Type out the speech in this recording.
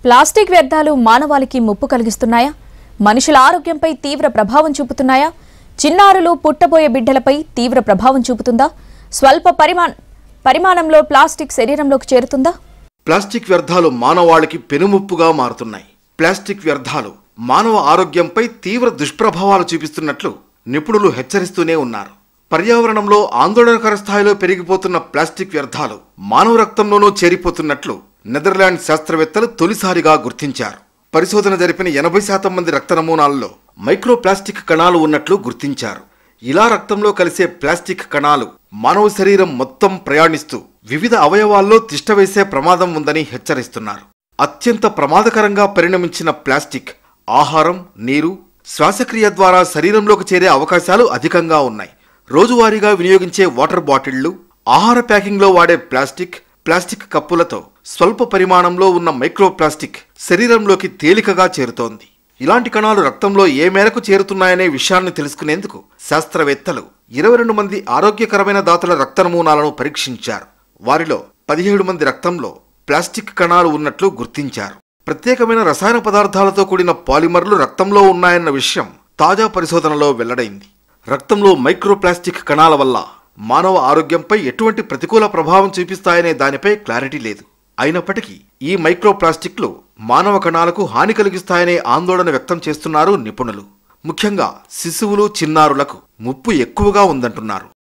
plastic వ్యర్థాలు మానవాళికి ముప్పు కలిగిస్తున్నాయా మనుషుల ఆరోగ్యంపై తీవ్ర ప్రభావం చూపుతున్నాయా చిన్నారులు పుట్టబోయే బిడ్డలపై తీవ్ర ప్రభావం చూపుతుందా స్వల్ప పరిమా పరిమాణంలో ప్లాస్టిక్ శరీరంలోకి చేరుతుందా ప్లాస్టిక్ వ్యర్థాలు మానవాళికి పెనుముప్పుగా మారుతున్నాయి ప్లాస్టిక్ వ్యర్థాలు మానవ ఆరోగ్యంపై తీవ్ర దుష్ప్రభావాలు చూపిస్తున్నట్లు నిపుణులు హెచ్చరిస్తూనే ఉన్నారు పర్యావరణంలో ఆందోళనకర స్థాయిలో పెరిగిపోతున్న ప్లాస్టిక్ వ్యర్థాలు మానవ రక్తంలోనూ చేరిపోతున్నట్లు నెదర్లాండ్ శాస్త్రవేత్తలు తొలిసారిగా గుర్తించారు పరిశోధన జరిపిన ఎనభై శాతం మంది రక్త నమూనాల్లో మైక్రో ప్లాస్టిక్ కణాలు ఉన్నట్లు గుర్తించారు ఇలా రక్తంలో కలిసే ప్లాస్టిక్ కణాలు మానవ శరీరం మొత్తం ప్రయాణిస్తూ వివిధ అవయవాల్లో తిష్టవేసే ప్రమాదం ఉందని హెచ్చరిస్తున్నారు అత్యంత ప్రమాదకరంగా పరిణమించిన ప్లాస్టిక్ ఆహారం నీరు శ్వాసక్రియ ద్వారా శరీరంలోకి చేరే అవకాశాలు అధికంగా ఉన్నాయి రోజువారీగా వినియోగించే వాటర్ బాటిళ్లు ఆహార ప్యాకింగ్లో వాడే ప్లాస్టిక్ ప్లాస్టిక్ కప్పులతో స్వల్ప పరిమాణంలో ఉన్న మైక్రో ప్లాస్టిక్ శరీరంలోకి తేలికగా చేరుతోంది ఇలాంటి కణాలు రక్తంలో ఏ మేరకు చేరుతున్నాయనే విషయాన్ని తెలుసుకునేందుకు శాస్త్రవేత్తలు ఇరవై రెండు మంది ఆరోగ్యకరమైన దాతల రక్త నమూనాలను పరీక్షించారు వారిలో పదిహేడు మంది రక్తంలో ప్లాస్టిక్ కణాలు ఉన్నట్లు గుర్తించారు ప్రత్యేకమైన రసాయన పదార్థాలతో కూడిన పాలిమర్లు రక్తంలో ఉన్నాయన్న విషయం తాజా పరిశోధనలో వెల్లడైంది రక్తంలో మైక్రోప్లాస్టిక్ కణాల వల్ల మానవ ఆరోగ్యంపై ఎటువంటి ప్రతికూల ప్రభావం చూపిస్తాయనే దానిపై క్లారిటీ లేదు అయినప్పటికీ ఈ మైక్రోప్లాస్టిక్లు మానవ కణాలకు హాని కలిగిస్తాయనే ఆందోళన వ్యక్తం చేస్తున్నారు నిపుణులు ముఖ్యంగా శిశువులు చిన్నారులకు ముప్పు ఎక్కువగా ఉందంటున్నారు